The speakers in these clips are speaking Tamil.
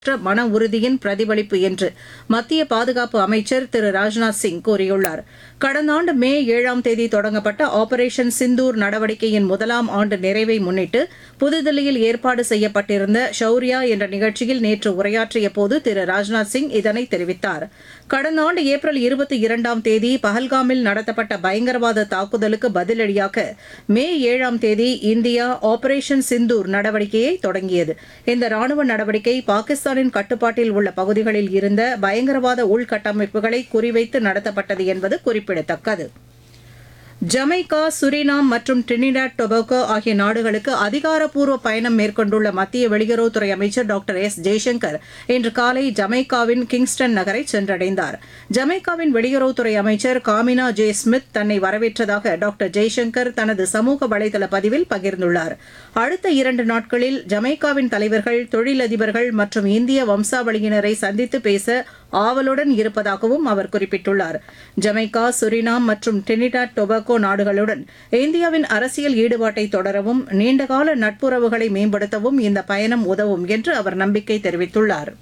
மற்ற மன உறுதியின் பிரதிபலிப்பு என்று மத்திய பாதுகாப்பு அமைச்சர் திரு ராஜ்நாத் சிங் கூறியுள்ளார் கடந்த ஆண்டு மே ஏழாம் தேதி தொடங்கப்பட்ட ஆபரேஷன் சிந்தூர் நடவடிக்கையின் முதலாம் ஆண்டு நிறைவை முன்னிட்டு புதுதில்லியில் ஏற்பாடு செய்யப்பட்டிருந்த ஷௌரியா என்ற நிகழ்ச்சியில் நேற்று உரையாற்றிய போது திரு ராஜ்நாத் சிங் இதனை தெரிவித்தார் கடந்த ஆண்டு ஏப்ரல் இருபத்தி இரண்டாம் தேதி பஹல்காமில் நடத்தப்பட்ட பயங்கரவாத தாக்குதலுக்கு பதிலடியாக மே ஏழாம் தேதி இந்தியா ஆபரேஷன் சிந்தூர் நடவடிக்கையை தொடங்கியது இந்த ராணுவ நடவடிக்கை பாகிஸ்தானின் கட்டுப்பாட்டில் உள்ள பகுதிகளில் இருந்த பயங்கரவாத உள்கட்டமைப்புகளை குறிவைத்து நடத்தப்பட்டது என்பது குறிப்பிடத்தக்கது ஜமைக்கா சுரினாம் மற்றும் டிரினிடாட் டொபாகோ ஆகிய நாடுகளுக்கு அதிகாரப்பூர்வ பயணம் மேற்கொண்டுள்ள மத்திய வெளியுறவுத்துறை அமைச்சர் டாக்டர் எஸ் ஜெய்சங்கர் இன்று காலை ஜமைக்காவின் கிங்ஸ்டன் நகரை சென்றடைந்தார் ஜமைக்காவின் வெளியுறவுத்துறை அமைச்சர் காமினா ஜே ஸ்மித் தன்னை வரவேற்றதாக டாக்டர் ஜெய்சங்கர் தனது சமூக வலைதள பதிவில் பகிர்ந்துள்ளார் அடுத்த இரண்டு நாட்களில் ஜமைக்காவின் தலைவர்கள் தொழிலதிபர்கள் மற்றும் இந்திய வம்சாவளியினரை சந்தித்து பேச ஆவலுடன் இருப்பதாகவும் அவர் குறிப்பிட்டுள்ளார் ஜமைக்கா சுரினாம் மற்றும் டிரினிடாட் டொபாகோ நாடுகளுடன் இந்தியாவின் அரசியல் ஈடுபாட்டை தொடரவும் நீண்டகால நட்புறவுகளை மேம்படுத்தவும் இந்த பயணம் உதவும் என்று அவர் நம்பிக்கை தெரிவித்துள்ளார்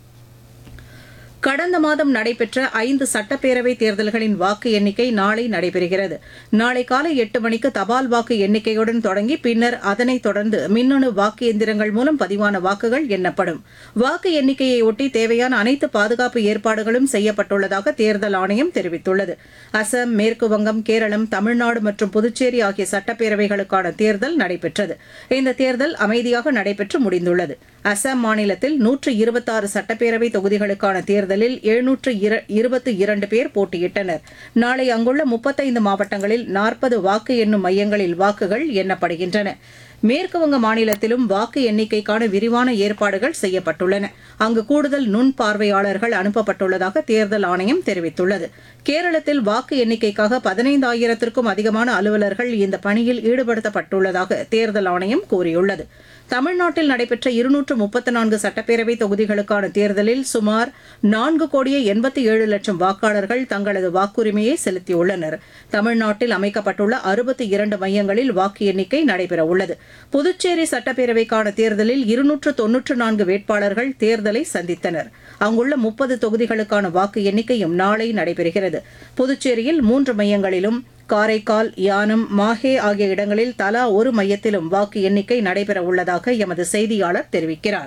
கடந்த மாதம் நடைபெற்ற ஐந்து சட்டப்பேரவைத் தேர்தல்களின் வாக்கு எண்ணிக்கை நாளை நடைபெறுகிறது நாளை காலை எட்டு மணிக்கு தபால் வாக்கு எண்ணிக்கையுடன் தொடங்கி பின்னர் அதனைத் தொடர்ந்து மின்னணு வாக்கு எந்திரங்கள் மூலம் பதிவான வாக்குகள் எண்ணப்படும் வாக்கு எண்ணிக்கையை ஒட்டி தேவையான அனைத்து பாதுகாப்பு ஏற்பாடுகளும் செய்யப்பட்டுள்ளதாக தேர்தல் ஆணையம் தெரிவித்துள்ளது அசாம் மேற்கு வங்கம் கேரளம் தமிழ்நாடு மற்றும் புதுச்சேரி ஆகிய சட்டப்பேரவைகளுக்கான தேர்தல் நடைபெற்றது இந்த தேர்தல் அமைதியாக நடைபெற்று முடிந்துள்ளது அசாம் மாநிலத்தில் நூற்று இருபத்தாறு சட்டப்பேரவை தொகுதிகளுக்கான தேர்தலில் எழுநூற்று இருபத்தி இரண்டு பேர் போட்டியிட்டனர் நாளை அங்குள்ள முப்பத்தைந்து மாவட்டங்களில் நாற்பது வாக்கு எண்ணும் மையங்களில் வாக்குகள் எண்ணப்படுகின்றன மேற்குவங்க மாநிலத்திலும் வாக்கு எண்ணிக்கைக்கான விரிவான ஏற்பாடுகள் செய்யப்பட்டுள்ளன அங்கு கூடுதல் நுண் பார்வையாளர்கள் அனுப்பப்பட்டுள்ளதாக தேர்தல் ஆணையம் தெரிவித்துள்ளது கேரளத்தில் வாக்கு எண்ணிக்கைக்காக பதினைந்தாயிரத்திற்கும் அதிகமான அலுவலர்கள் இந்த பணியில் ஈடுபடுத்தப்பட்டுள்ளதாக தேர்தல் ஆணையம் கூறியுள்ளது தமிழ்நாட்டில் நடைபெற்ற இருநூற்று முப்பத்து நான்கு சட்டப்பேரவை தொகுதிகளுக்கான தேர்தலில் சுமார் நான்கு கோடியே எண்பத்தி ஏழு லட்சம் வாக்காளர்கள் தங்களது வாக்குரிமையை செலுத்தியுள்ளனர் தமிழ்நாட்டில் அமைக்கப்பட்டுள்ள அறுபத்தி இரண்டு மையங்களில் வாக்கு எண்ணிக்கை நடைபெறவுள்ளது புதுச்சேரி சட்டப்பேரவைக்கான தேர்தலில் இருநூற்று தொன்னூற்று நான்கு வேட்பாளர்கள் தேர்தலை சந்தித்தனர் அங்குள்ள முப்பது தொகுதிகளுக்கான வாக்கு எண்ணிக்கையும் நாளை நடைபெறுகிறது புதுச்சேரியில் மூன்று மையங்களிலும் காரைக்கால் யானம் மாஹே ஆகிய இடங்களில் தலா ஒரு மையத்திலும் வாக்கு எண்ணிக்கை நடைபெற உள்ளதாக எமது செய்தியாளர் தெரிவிக்கிறார்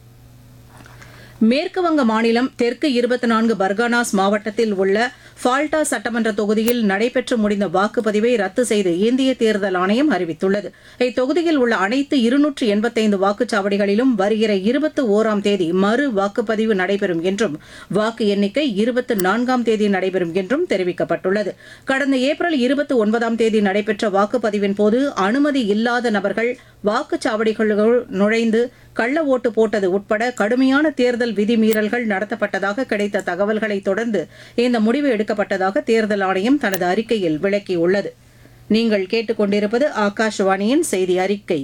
மேற்குவங்க மாநிலம் தெற்கு இருபத்தி நான்கு பர்கானாஸ் மாவட்டத்தில் உள்ள ஃபால்டா சட்டமன்ற தொகுதியில் நடைபெற்று முடிந்த வாக்குப்பதிவை ரத்து செய்து இந்திய தேர்தல் ஆணையம் அறிவித்துள்ளது இத்தொகுதியில் உள்ள அனைத்து இருநூற்று எண்பத்தைந்து வாக்குச்சாவடிகளிலும் வருகிற இருபத்தி ஓராம் தேதி மறு வாக்குப்பதிவு நடைபெறும் என்றும் வாக்கு எண்ணிக்கை இருபத்தி நான்காம் தேதி நடைபெறும் என்றும் தெரிவிக்கப்பட்டுள்ளது கடந்த ஏப்ரல் இருபத்தி ஒன்பதாம் தேதி நடைபெற்ற வாக்குப்பதிவின் போது அனுமதி இல்லாத நபர்கள் வாக்குச்சாவடிகளுக்குள் நுழைந்து கள்ள ஓட்டு போட்டது உட்பட கடுமையான தேர்தல் விதிமீறல்கள் நடத்தப்பட்டதாக கிடைத்த தகவல்களை தொடர்ந்து இந்த முடிவு எடுக்கப்பட்டதாக தேர்தல் ஆணையம் தனது அறிக்கையில் விளக்கியுள்ளது நீங்கள் கேட்டுக்கொண்டிருப்பது ஆகாஷவாணியின் செய்தி அறிக்கை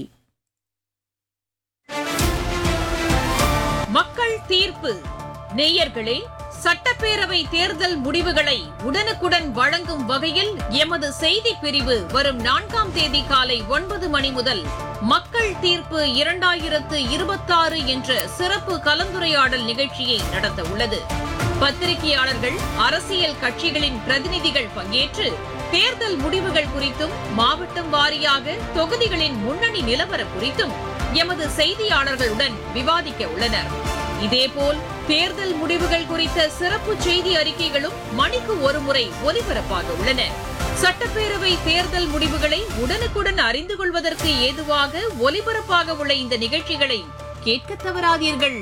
மக்கள் தீர்ப்பு நேயர்களே சட்டப்பேரவை தேர்தல் முடிவுகளை உடனுக்குடன் வழங்கும் வகையில் எமது செய்தி பிரிவு வரும் நான்காம் தேதி காலை ஒன்பது மணி முதல் மக்கள் தீர்ப்பு இரண்டாயிரத்து இருபத்தாறு என்ற சிறப்பு கலந்துரையாடல் நிகழ்ச்சியை நடத்த உள்ளது பத்திரிகையாளர்கள் அரசியல் கட்சிகளின் பிரதிநிதிகள் பங்கேற்று தேர்தல் முடிவுகள் குறித்தும் மாவட்டம் வாரியாக தொகுதிகளின் முன்னணி நிலவரம் குறித்தும் எமது செய்தியாளர்களுடன் விவாதிக்க உள்ளனர் இதேபோல் தேர்தல் முடிவுகள் குறித்த சிறப்பு செய்தி அறிக்கைகளும் மணிக்கு ஒருமுறை ஒலிபரப்பாக உள்ளன சட்டப்பேரவை தேர்தல் முடிவுகளை உடனுக்குடன் அறிந்து கொள்வதற்கு ஏதுவாக ஒலிபரப்பாக உள்ள இந்த நிகழ்ச்சிகளை கேட்க தவறாதீர்கள்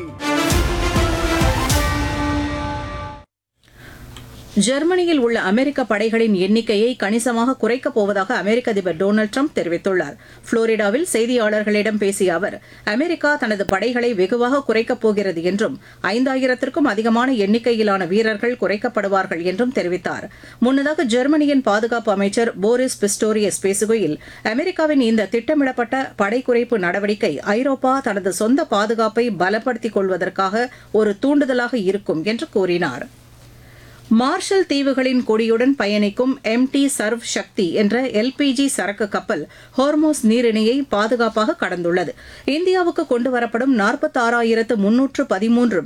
ஜெர்மனியில் உள்ள அமெரிக்க படைகளின் எண்ணிக்கையை கணிசமாக குறைக்கப் போவதாக அமெரிக்க அதிபர் டொனால்டு ட்ரம்ப் தெரிவித்துள்ளார் புளோரிடாவில் செய்தியாளர்களிடம் பேசிய அவர் அமெரிக்கா தனது படைகளை வெகுவாக குறைக்கப் போகிறது என்றும் ஐந்தாயிரத்திற்கும் அதிகமான எண்ணிக்கையிலான வீரர்கள் குறைக்கப்படுவார்கள் என்றும் தெரிவித்தார் முன்னதாக ஜெர்மனியின் பாதுகாப்பு அமைச்சர் போரிஸ் பிஸ்டோரியஸ் பேசுகையில் அமெரிக்காவின் இந்த திட்டமிடப்பட்ட படை குறைப்பு நடவடிக்கை ஐரோப்பா தனது சொந்த பாதுகாப்பை பலப்படுத்திக் கொள்வதற்காக ஒரு தூண்டுதலாக இருக்கும் என்று கூறினார் மார்ஷல் தீவுகளின் கொடியுடன் பயணிக்கும் எம் டி சர்வ் சக்தி என்ற எல்பிஜி சரக்கு கப்பல் ஹோர்மோஸ் நீரிணையை பாதுகாப்பாக கடந்துள்ளது இந்தியாவுக்கு கொண்டுவரப்படும் நாற்பத்தாறாயிரத்து முன்னூற்று பதிமூன்று